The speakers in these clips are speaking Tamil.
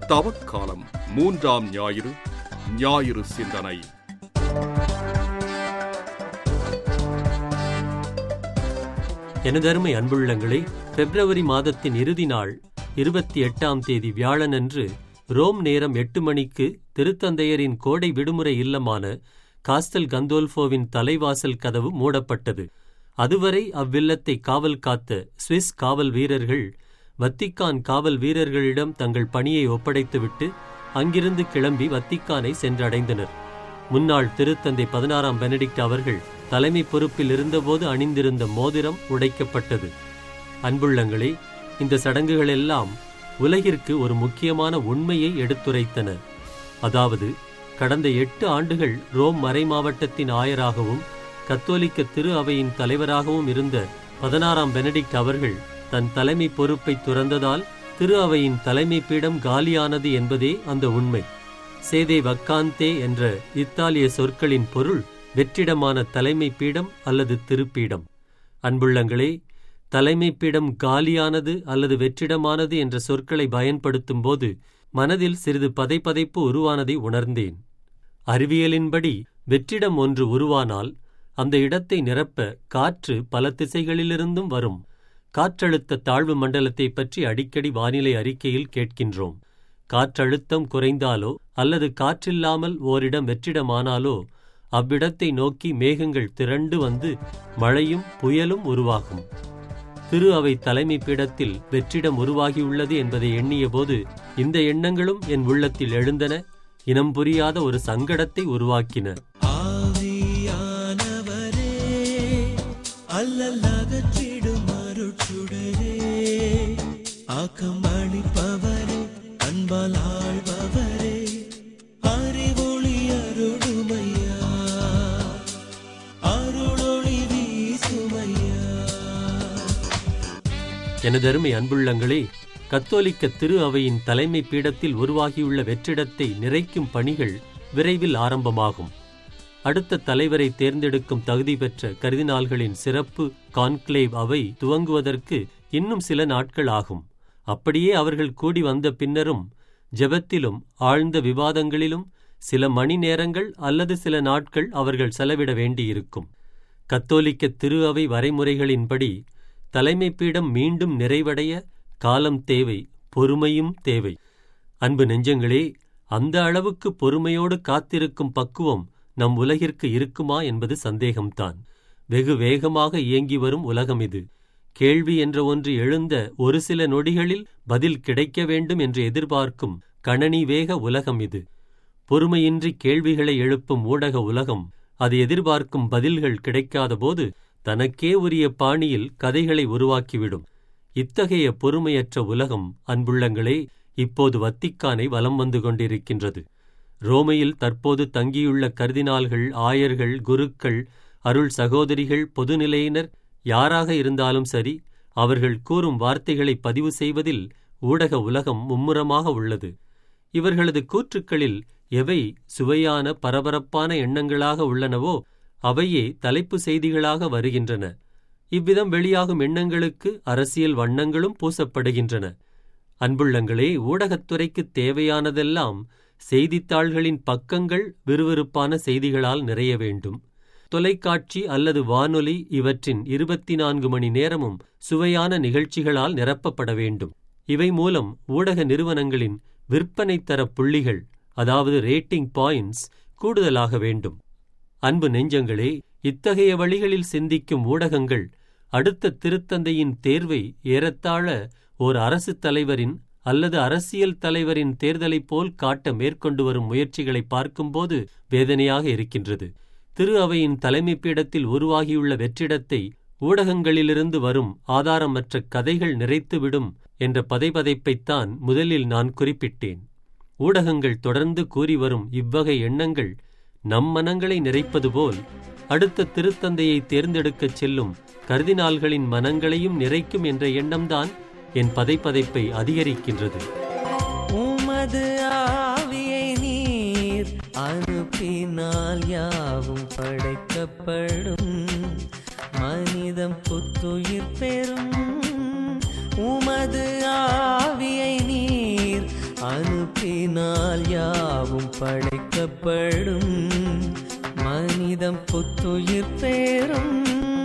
தவக்காலம் மூன்றாம் ஞாயிறு ஞாயிறு சிந்தனை எனதருமை அன்புள்ளங்களே பிப்ரவரி மாதத்தின் இறுதி நாள் இருபத்தி எட்டாம் தேதி வியாழனன்று ரோம் நேரம் எட்டு மணிக்கு திருத்தந்தையரின் கோடை விடுமுறை இல்லமான காஸ்டல் கந்தோல்ஃபோவின் தலைவாசல் கதவு மூடப்பட்டது அதுவரை அவ்வில்லத்தை காவல் காத்த சுவிஸ் காவல் வீரர்கள் வத்திக்கான் காவல் வீரர்களிடம் தங்கள் பணியை ஒப்படைத்துவிட்டு அங்கிருந்து கிளம்பி வத்திக்கானை சென்றடைந்தனர் முன்னாள் திருத்தந்தை பதினாறாம் பெனடிக்ட் அவர்கள் தலைமை பொறுப்பில் இருந்தபோது அணிந்திருந்த மோதிரம் உடைக்கப்பட்டது அன்புள்ளங்களே இந்த சடங்குகள் எல்லாம் உலகிற்கு ஒரு முக்கியமான உண்மையை எடுத்துரைத்தன அதாவது கடந்த எட்டு ஆண்டுகள் ரோம் மறைமாவட்டத்தின் ஆயராகவும் கத்தோலிக்க திரு அவையின் தலைவராகவும் இருந்த பதினாறாம் பெனடிக்ட் அவர்கள் தன் தலைமை பொறுப்பை துறந்ததால் திரு அவையின் தலைமை பீடம் காலியானது என்பதே அந்த உண்மை சேதே வக்காந்தே என்ற இத்தாலிய சொற்களின் பொருள் வெற்றிடமான தலைமை பீடம் அல்லது திருப்பீடம் அன்புள்ளங்களே தலைமை பீடம் காலியானது அல்லது வெற்றிடமானது என்ற சொற்களை பயன்படுத்தும் போது மனதில் சிறிது பதைப்பதைப்பு உருவானதை உணர்ந்தேன் அறிவியலின்படி வெற்றிடம் ஒன்று உருவானால் அந்த இடத்தை நிரப்ப காற்று பல திசைகளிலிருந்தும் வரும் காற்றழுத்த தாழ்வு மண்டலத்தை பற்றி அடிக்கடி வானிலை அறிக்கையில் கேட்கின்றோம் காற்றழுத்தம் குறைந்தாலோ அல்லது காற்றில்லாமல் ஓரிடம் வெற்றிடமானாலோ அவ்விடத்தை நோக்கி மேகங்கள் திரண்டு வந்து மழையும் புயலும் உருவாகும் திரு அவை தலைமை பீடத்தில் வெற்றிடம் உருவாகியுள்ளது என்பதை எண்ணியபோது இந்த எண்ணங்களும் என் உள்ளத்தில் எழுந்தன இனம் புரியாத ஒரு சங்கடத்தை உருவாக்கின ஆவியானவரே அல்லல்லகற்றிடும் அருட்சுடரே ஆக்கம் அளிப்பவரே அன்பால் ஆழ்பவரே அறிவொளி அருளுமையா அருளொளி வீசுமையா எனதருமை அன்புள்ளங்களே கத்தோலிக்க திரு அவையின் தலைமை பீடத்தில் உருவாகியுள்ள வெற்றிடத்தை நிறைக்கும் பணிகள் விரைவில் ஆரம்பமாகும் அடுத்த தலைவரை தேர்ந்தெடுக்கும் தகுதி பெற்ற கருதினால்களின் சிறப்பு கான்க்ளேவ் அவை துவங்குவதற்கு இன்னும் சில நாட்கள் ஆகும் அப்படியே அவர்கள் கூடி வந்த பின்னரும் ஜெபத்திலும் ஆழ்ந்த விவாதங்களிலும் சில மணி நேரங்கள் அல்லது சில நாட்கள் அவர்கள் செலவிட வேண்டியிருக்கும் கத்தோலிக்க திரு அவை வரைமுறைகளின்படி தலைமை பீடம் மீண்டும் நிறைவடைய காலம் தேவை பொறுமையும் தேவை அன்பு நெஞ்சங்களே அந்த அளவுக்கு பொறுமையோடு காத்திருக்கும் பக்குவம் நம் உலகிற்கு இருக்குமா என்பது சந்தேகம்தான் வெகு வேகமாக இயங்கி வரும் உலகம் இது கேள்வி என்ற ஒன்று எழுந்த ஒரு சில நொடிகளில் பதில் கிடைக்க வேண்டும் என்று எதிர்பார்க்கும் கணனி வேக உலகம் இது பொறுமையின்றி கேள்விகளை எழுப்பும் ஊடக உலகம் அது எதிர்பார்க்கும் பதில்கள் கிடைக்காத போது தனக்கே உரிய பாணியில் கதைகளை உருவாக்கிவிடும் இத்தகைய பொறுமையற்ற உலகம் அன்புள்ளங்களே இப்போது வத்திக்கானை வலம் வந்து கொண்டிருக்கின்றது ரோமையில் தற்போது தங்கியுள்ள கர்தினால்கள் ஆயர்கள் குருக்கள் அருள் சகோதரிகள் பொதுநிலையினர் யாராக இருந்தாலும் சரி அவர்கள் கூறும் வார்த்தைகளை பதிவு செய்வதில் ஊடக உலகம் மும்முரமாக உள்ளது இவர்களது கூற்றுக்களில் எவை சுவையான பரபரப்பான எண்ணங்களாக உள்ளனவோ அவையே தலைப்பு செய்திகளாக வருகின்றன இவ்விதம் வெளியாகும் எண்ணங்களுக்கு அரசியல் வண்ணங்களும் பூசப்படுகின்றன அன்புள்ளங்களே ஊடகத்துறைக்கு தேவையானதெல்லாம் செய்தித்தாள்களின் பக்கங்கள் விறுவிறுப்பான செய்திகளால் நிறைய வேண்டும் தொலைக்காட்சி அல்லது வானொலி இவற்றின் இருபத்தி நான்கு மணி நேரமும் சுவையான நிகழ்ச்சிகளால் நிரப்பப்பட வேண்டும் இவை மூலம் ஊடக நிறுவனங்களின் விற்பனை தர புள்ளிகள் அதாவது ரேட்டிங் பாயிண்ட்ஸ் கூடுதலாக வேண்டும் அன்பு நெஞ்சங்களே இத்தகைய வழிகளில் சிந்திக்கும் ஊடகங்கள் அடுத்த திருத்தந்தையின் தேர்வை ஏறத்தாழ ஓர் அரசு தலைவரின் அல்லது அரசியல் தலைவரின் தேர்தலைப் போல் காட்ட மேற்கொண்டு வரும் முயற்சிகளை பார்க்கும்போது வேதனையாக இருக்கின்றது திரு அவையின் தலைமை பீடத்தில் உருவாகியுள்ள வெற்றிடத்தை ஊடகங்களிலிருந்து வரும் ஆதாரமற்ற கதைகள் நிறைத்துவிடும் என்ற பதைபதைப்பைத்தான் முதலில் நான் குறிப்பிட்டேன் ஊடகங்கள் தொடர்ந்து கூறி வரும் இவ்வகை எண்ணங்கள் நம் மனங்களை நிறைப்பது போல் அடுத்த திருத்தந்தையை தேர்ந்தெடுக்கச் செல்லும் கர்தினால்களின் மனங்களையும் நிறைக்கும் என்ற எண்ணம்தான் என் பதைப்பதைப்பை அதிகரிக்கின்றது உமது ஆவியை நீர் அனுப்பினால் யாவும் படைக்கப்படும் மனிதம் புத்துயிர் பெறும் உமது ஆவியை நீர் அனுப்பி பின்னால் யாவும் படைக்கப்படும் மனிதம் புத்துயிர் பெறும்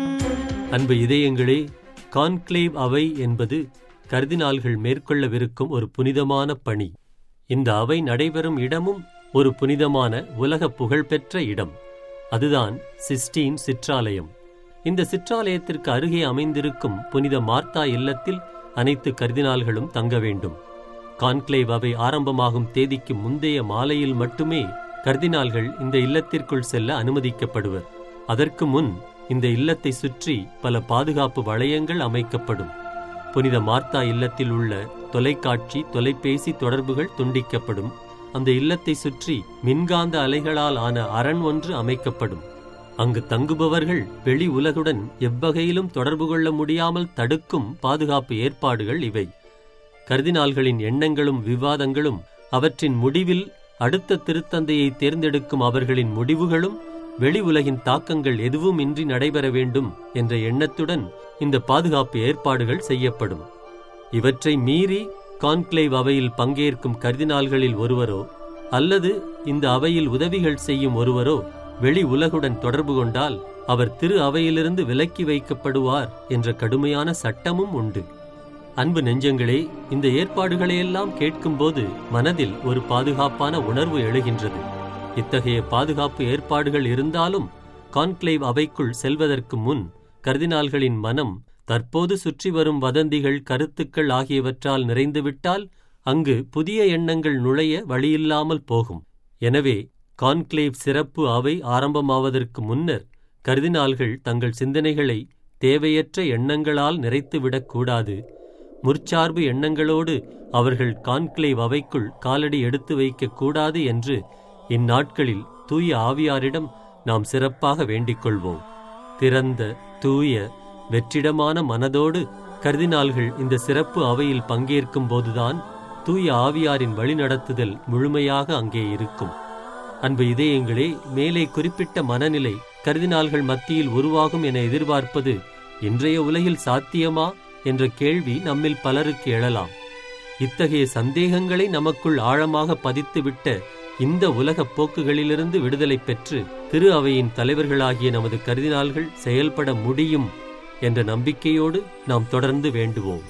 அன்பு இதயங்களே கான்க்ளேவ் அவை என்பது கர்தினால்கள் மேற்கொள்ளவிருக்கும் ஒரு புனிதமான பணி இந்த அவை நடைபெறும் இடமும் ஒரு புனிதமான உலக புகழ்பெற்ற இடம் அதுதான் சிஸ்டீன் சிற்றாலயம் இந்த சிற்றாலயத்திற்கு அருகே அமைந்திருக்கும் புனித மார்த்தா இல்லத்தில் அனைத்து கர்தினால்களும் தங்க வேண்டும் கான்க்ளேவ் அவை ஆரம்பமாகும் தேதிக்கு முந்தைய மாலையில் மட்டுமே கர்தினால்கள் இந்த இல்லத்திற்குள் செல்ல அனுமதிக்கப்படுவர் அதற்கு முன் இந்த இல்லத்தை சுற்றி பல பாதுகாப்பு வளையங்கள் அமைக்கப்படும் புனித மார்த்தா இல்லத்தில் உள்ள தொலைக்காட்சி தொலைபேசி தொடர்புகள் துண்டிக்கப்படும் அந்த இல்லத்தை சுற்றி மின்காந்த அலைகளால் ஆன அரண் ஒன்று அமைக்கப்படும் அங்கு தங்குபவர்கள் வெளி உலகுடன் எவ்வகையிலும் தொடர்பு கொள்ள முடியாமல் தடுக்கும் பாதுகாப்பு ஏற்பாடுகள் இவை கர்தினால்களின் எண்ணங்களும் விவாதங்களும் அவற்றின் முடிவில் அடுத்த திருத்தந்தையை தேர்ந்தெடுக்கும் அவர்களின் முடிவுகளும் வெளி உலகின் தாக்கங்கள் எதுவும் இன்றி நடைபெற வேண்டும் என்ற எண்ணத்துடன் இந்த பாதுகாப்பு ஏற்பாடுகள் செய்யப்படும் இவற்றை மீறி கான்க்ளேவ் அவையில் பங்கேற்கும் கர்தினால்களில் ஒருவரோ அல்லது இந்த அவையில் உதவிகள் செய்யும் ஒருவரோ வெளி உலகுடன் தொடர்பு கொண்டால் அவர் திரு அவையிலிருந்து விலக்கி வைக்கப்படுவார் என்ற கடுமையான சட்டமும் உண்டு அன்பு நெஞ்சங்களே இந்த ஏற்பாடுகளையெல்லாம் கேட்கும்போது மனதில் ஒரு பாதுகாப்பான உணர்வு எழுகின்றது இத்தகைய பாதுகாப்பு ஏற்பாடுகள் இருந்தாலும் கான்க்ளேவ் அவைக்குள் செல்வதற்கு முன் கர்தினால்களின் மனம் தற்போது சுற்றி வரும் வதந்திகள் கருத்துக்கள் ஆகியவற்றால் நிறைந்துவிட்டால் அங்கு புதிய எண்ணங்கள் நுழைய வழியில்லாமல் போகும் எனவே கான்க்ளேவ் சிறப்பு அவை ஆரம்பமாவதற்கு முன்னர் கர்தினால்கள் தங்கள் சிந்தனைகளை தேவையற்ற எண்ணங்களால் நிறைத்துவிடக் கூடாது முற்சார்பு எண்ணங்களோடு அவர்கள் கான்க்ளேவ் அவைக்குள் காலடி எடுத்து வைக்கக் கூடாது என்று இந்நாட்களில் தூய ஆவியாரிடம் நாம் சிறப்பாக வேண்டிக் கொள்வோம் திறந்த தூய வெற்றிடமான மனதோடு கர்தினால்கள் இந்த சிறப்பு அவையில் பங்கேற்கும் போதுதான் தூய ஆவியாரின் வழிநடத்துதல் முழுமையாக அங்கே இருக்கும் அன்பு இதயங்களே மேலே குறிப்பிட்ட மனநிலை கர்தினால்கள் மத்தியில் உருவாகும் என எதிர்பார்ப்பது இன்றைய உலகில் சாத்தியமா என்ற கேள்வி நம்மில் பலருக்கு எழலாம் இத்தகைய சந்தேகங்களை நமக்குள் ஆழமாக பதித்துவிட்ட இந்த உலகப் போக்குகளிலிருந்து விடுதலை பெற்று திரு அவையின் தலைவர்களாகிய நமது கர்தினால்கள் செயல்பட முடியும் என்ற நம்பிக்கையோடு நாம் தொடர்ந்து வேண்டுவோம்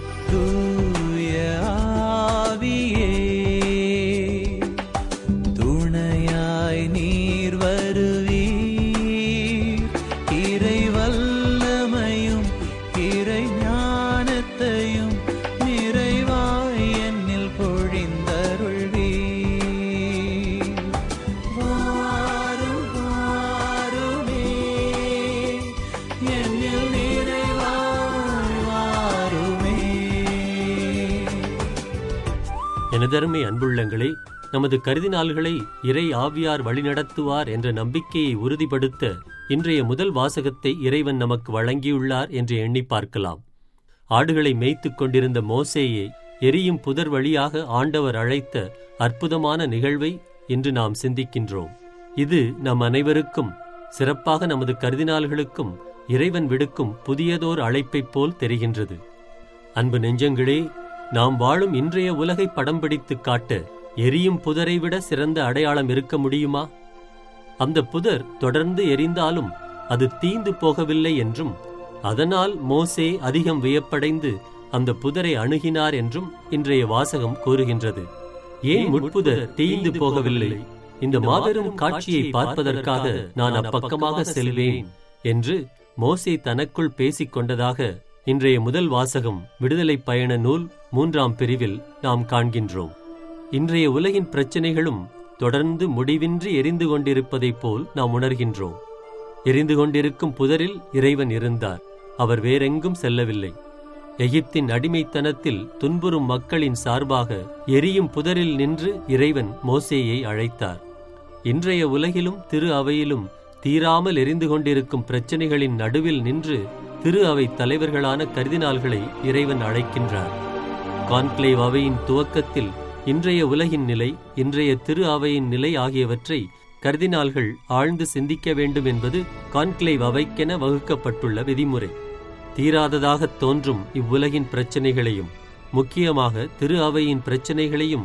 தூய ஆவியே துணையாய் நீர் வருவீர் இறை வல்லமையும் இறை ஞானத்தையும் நிறைவாய் என்னில் பொழிந்தருள்வீர் வாரும் வாருமே என்னில் நிறைவாய் வாருமே எனதருமை அன்புள்ளங்களே நமது கருதினால்களை இறை ஆவியார் வழிநடத்துவார் என்ற நம்பிக்கையை உறுதிப்படுத்த இன்றைய முதல் வாசகத்தை இறைவன் நமக்கு வழங்கியுள்ளார் என்று எண்ணி பார்க்கலாம் ஆடுகளை மேய்த்துக் கொண்டிருந்த மோசேயை எரியும் புதர் வழியாக ஆண்டவர் அழைத்த அற்புதமான நிகழ்வை இன்று நாம் சிந்திக்கின்றோம் இது நம் அனைவருக்கும் சிறப்பாக நமது கருதினால்களுக்கும் இறைவன் விடுக்கும் புதியதோர் அழைப்பைப் போல் தெரிகின்றது அன்பு நெஞ்சங்களே நாம் வாழும் இன்றைய உலகை படம் பிடித்துக் காட்ட எரியும் புதரை விட சிறந்த அடையாளம் இருக்க முடியுமா அந்த புதர் தொடர்ந்து எரிந்தாலும் அது தீந்து போகவில்லை என்றும் அதனால் மோசே அதிகம் வியப்படைந்து அந்த புதரை அணுகினார் என்றும் இன்றைய வாசகம் கூறுகின்றது ஏன் முட்புதர் தீந்து போகவில்லை இந்த மாபெரும் காட்சியை பார்ப்பதற்காக நான் அப்பக்கமாக செல்வேன் என்று மோசே தனக்குள் பேசிக் கொண்டதாக இன்றைய முதல் வாசகம் விடுதலை பயண நூல் மூன்றாம் பிரிவில் நாம் காண்கின்றோம் இன்றைய உலகின் பிரச்சனைகளும் தொடர்ந்து முடிவின்றி எரிந்து கொண்டிருப்பதைப் போல் நாம் உணர்கின்றோம் எரிந்து கொண்டிருக்கும் புதரில் இறைவன் இருந்தார் அவர் வேறெங்கும் செல்லவில்லை எகிப்தின் அடிமைத்தனத்தில் துன்புறும் மக்களின் சார்பாக எரியும் புதரில் நின்று இறைவன் மோசேயை அழைத்தார் இன்றைய உலகிலும் திரு அவையிலும் தீராமல் எரிந்து கொண்டிருக்கும் பிரச்சனைகளின் நடுவில் நின்று திரு அவை தலைவர்களான கர்தினால்களை இறைவன் அழைக்கின்றார் கான்க்ளேவ் அவையின் துவக்கத்தில் இன்றைய உலகின் நிலை இன்றைய திரு அவையின் நிலை ஆகியவற்றை கர்தினால்கள் ஆழ்ந்து சிந்திக்க வேண்டும் என்பது கான்க்ளேவ் அவைக்கென வகுக்கப்பட்டுள்ள விதிமுறை தீராததாகத் தோன்றும் இவ்வுலகின் பிரச்சனைகளையும் முக்கியமாக திரு அவையின் பிரச்சனைகளையும்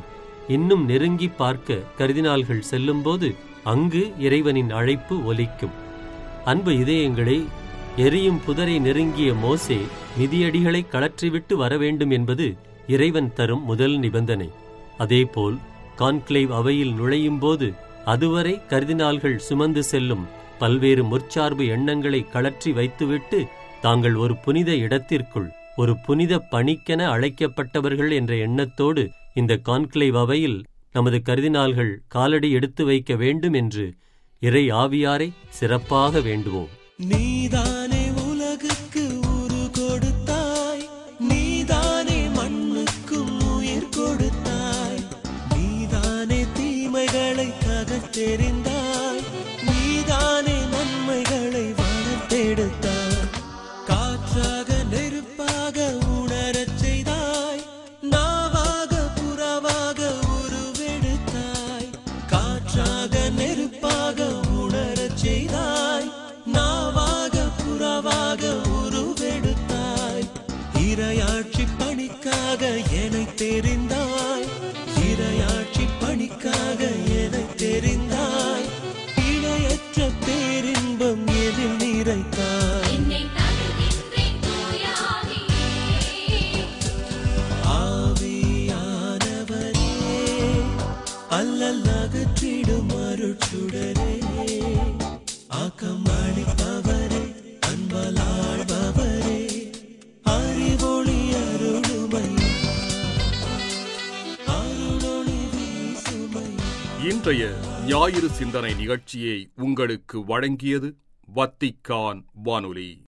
இன்னும் நெருங்கி பார்க்க கர்தினால்கள் செல்லும்போது அங்கு இறைவனின் அழைப்பு ஒலிக்கும் அன்பு இதயங்களே எரியும் புதரை நெருங்கிய மோசே மிதியடிகளை கழற்றிவிட்டு வர வேண்டும் என்பது இறைவன் தரும் முதல் நிபந்தனை அதேபோல் கான்க்ளேவ் அவையில் நுழையும்போது அதுவரை கர்தினால்கள் சுமந்து செல்லும் பல்வேறு முற்சார்பு எண்ணங்களை கழற்றி வைத்துவிட்டு தாங்கள் ஒரு புனித இடத்திற்குள் ஒரு புனித பணிக்கென அழைக்கப்பட்டவர்கள் என்ற எண்ணத்தோடு இந்த கான்க்ளேவ் அவையில் நமது கர்தினால்கள் காலடி எடுத்து வைக்க வேண்டும் என்று இறை ஆவியாரை சிறப்பாக வேண்டுவோம் நீதானே உலகுக்கு உரு கொடுத்தாய் நீதானே மண்ணுக்கும் உயிர் கொடுத்தாய் நீதானே தீமைகளை தகர்த்தெறிந்தாய் நீதானே நன்மைகளை வளர்த்தெடுத்தாய் காற்றாக நெருப்பாக உணரச் செய்தாய் நாவாக புறவாக உருவெடுத்தாய் காற்றாக நெருப்பாக உணரச் செய்தாய் நாவாக புறவாக உருவெடுத்தாய் இரையாட்சி பணிக்காக என்னை தெரிந்தாய் இரையாட்சி பணிக்காக என்னை தெரிந்தாய் இணையற்ற பேரின்பம் எதில் நிறைத்தாய் என்னை தருகின்றேன் தூயாவியே ஆவியானவரே அல்லல் அகற்றிடும் அருட்சுடரே ஆக்கம் அளிப்பவரே அன்பலாழ்பவரே அறிவொளி அருளுமையா அருளொளி வீசுமையா இன்றைய ஞாயிறு சிந்தனை நிகழ்ச்சியை உங்களுக்கு வழங்கியது வத்திக்கான் வானொலி